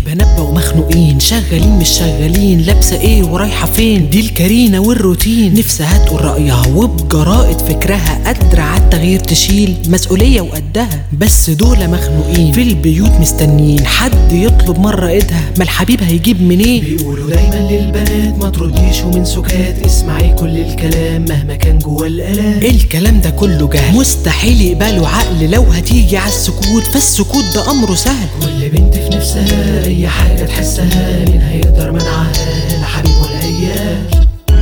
البنات بقوا مخنوقين شغالين مش شغالين لابسه ايه ورايحه فين دي الكارينا والروتين نفسها تقول رايها وبجرائد فكرها قادره على التغيير تشيل مسؤوليه وقدها بس دول مخنوقين في البيوت مستنيين حد يطلب مره ايدها ما الحبيب هيجيب منين بيقولوا دايما للبنات ما ترديش ومن سكات اسمعي كل الكلام مهما كان جوا الالام الكلام ده كله جهل مستحيل يقبلوا عقل لو هتيجي على السكوت فالسكوت ده امره سهل كل بنت في نفسها اي حاجه تحسها مين هيقدر منعها لا حبيب ولا ايام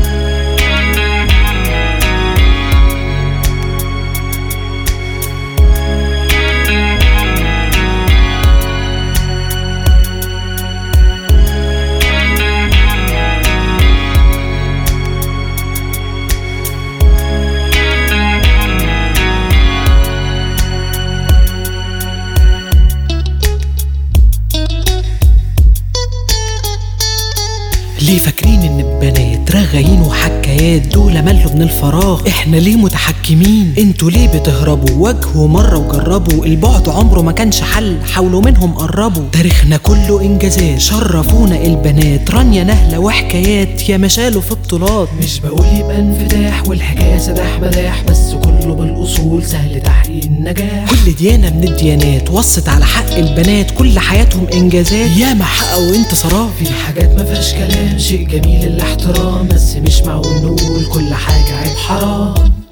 ليه فاكرين ان البنات رغايين وحكايات دول مالوا من الفراغ احنا ليه متحكمين انتوا ليه بتهربوا واجهوا مرة وجربوا البعد عمره ما كانش حل حاولوا منهم قربوا تاريخنا كله انجازات شرفونا البنات رانيا نهلة وحكايات يا مشالوا في بطولات مش بقول يبقى انفتاح والحكايه سداح مداح بس كله بالاصول سهل تحقيق النجاح كل ديانة من الديانات وصت على حق البنات كل حياتهم انجازات ياما حققوا انتصارات في حاجات ما فيهاش كلام شيء جميل الاحترام بس مش معقول نقول كل حاجه عيب حرام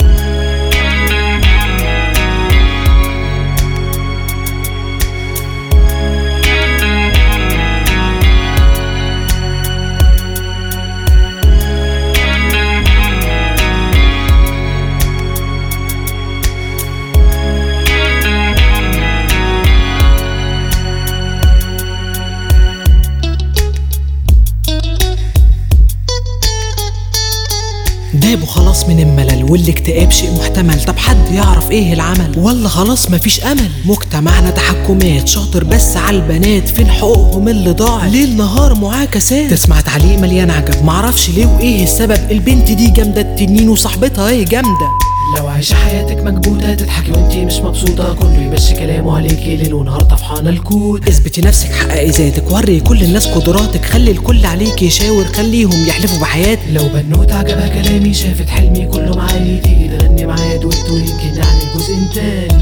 دابوا خلاص من الملل والاكتئاب شيء محتمل طب حد يعرف ايه العمل ولا خلاص مفيش امل مجتمعنا تحكمات شاطر بس على البنات فين حقوقهم اللي ضاعت ليل نهار معاكسات تسمع تعليق مليان عجب معرفش ليه وايه السبب البنت دي جامده التنين وصاحبتها ايه جامده لو عايشة حياتك مكبوتة تضحكي وانتي مش مبسوطة كله يمشي كلامه عليكي ليل ونهار طفحانة الكود اثبتي نفسك حققي ذاتك وري كل الناس قدراتك خلي الكل عليك يشاور خليهم يحلفوا بحياتك لو بنوت عجبها كلامي شافت حلمي كله معايا تيجي تغني معايا دويتو يمكن نعمل جزء تاني